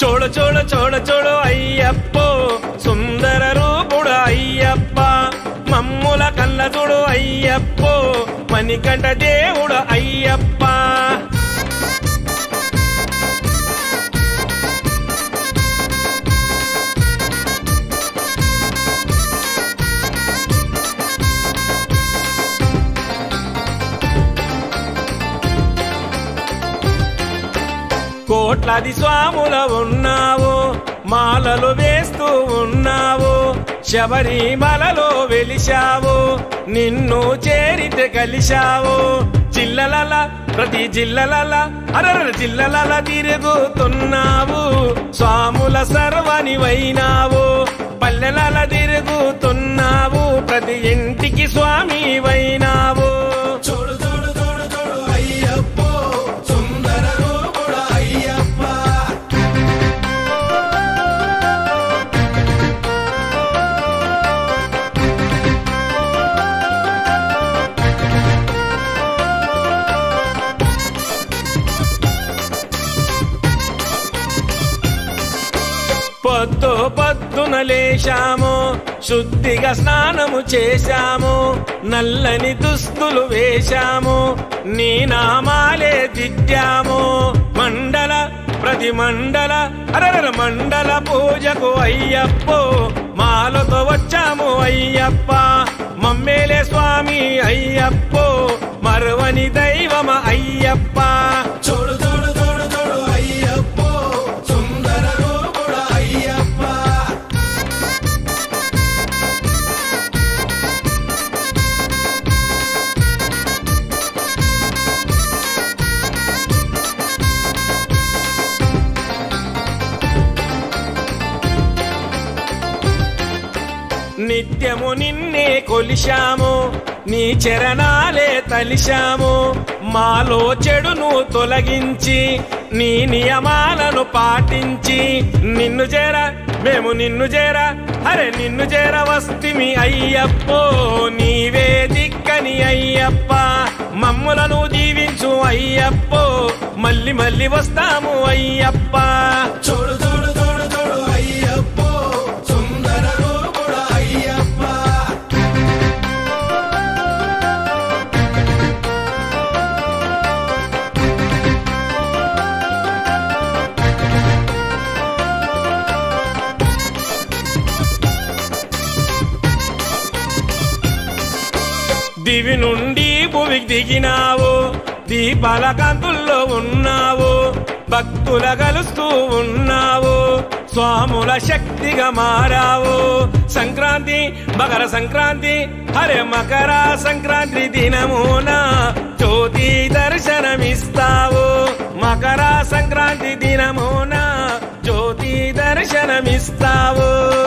చూడ చూడ చూడ చూడు అయ్యప్పో సుందర రూపుడు అయ్యప్ప మమ్ముల కళ్ళ చూడు అయ్యప్పో మణికంఠ దేవుడు అయ్యప్ప కోట్లాది స్వాముల ఉన్నావు మాలలు వేస్తూ ఉన్నావు శబరిమలలో వెలిశావు నిన్ను చేరితే కలిశావు జిల్లలల ప్రతి జిల్లలల అరర జిల్లలల తిరుగుతున్నావు స్వాముల సర్వనివైనావు పల్లెలల తిరుగుతున్నావు ప్రతి ఇంటికి స్వామి వైనావు చూడు చూడు చూడు చూడు అయ్యప్పో సుందర రూపుడ అయ్యప్ప పొద్దు పొద్దున లేశాము శుద్ధిగా స్నానము చేశాము నల్లని దుస్తులు వేశాము నీ నామాలే దిద్దాము మండల ప్రతి మండల అరర మండల పూజకు అయ్యప్పో మాలతో వచ్చాము అయ్యప్ప మమ్మేలే స్వామి అయ్యప్పో మరువని దైవమ అయ్యప్ప చూడు చూడు చూడు చూడు అయ్యప్పో సుందర రూపుడ అయ్యప్ప నిత్యము నిన్నే కొలిశాము నీ చరణాలే తలిశాము మాలో చెడును తొలగించి నీ నియమాలను పాటించి నిన్ను చేర మేము నిన్ను చేర అరే నిన్ను చేర వస్తిమి అయ్యప్పో నీవే దిక్కని అయ్యప్ప మమ్ములను దీవించు అయ్యప్పో మళ్ళీ మళ్ళీ వస్తాము అయ్యప్ప చూడు చూడు చూడు చూడు అయ్యప్పో సుందర రూపుడ అయ్యప్ప దివి నుండి భువికి దిగినావు దీపాల కాంతుల్లో ఉన్నావు భక్తుల కలుస్తూ ఉన్నావు స్వాముల శక్తిగా మారావు సంక్రాంతి మకర సంక్రాంతి హరే మకర సంక్రాంతి దినమున జ్యోతి దర్శనమిస్తావు మకర సంక్రాంతి దినమున జ్యోతి దర్శనమిస్తావు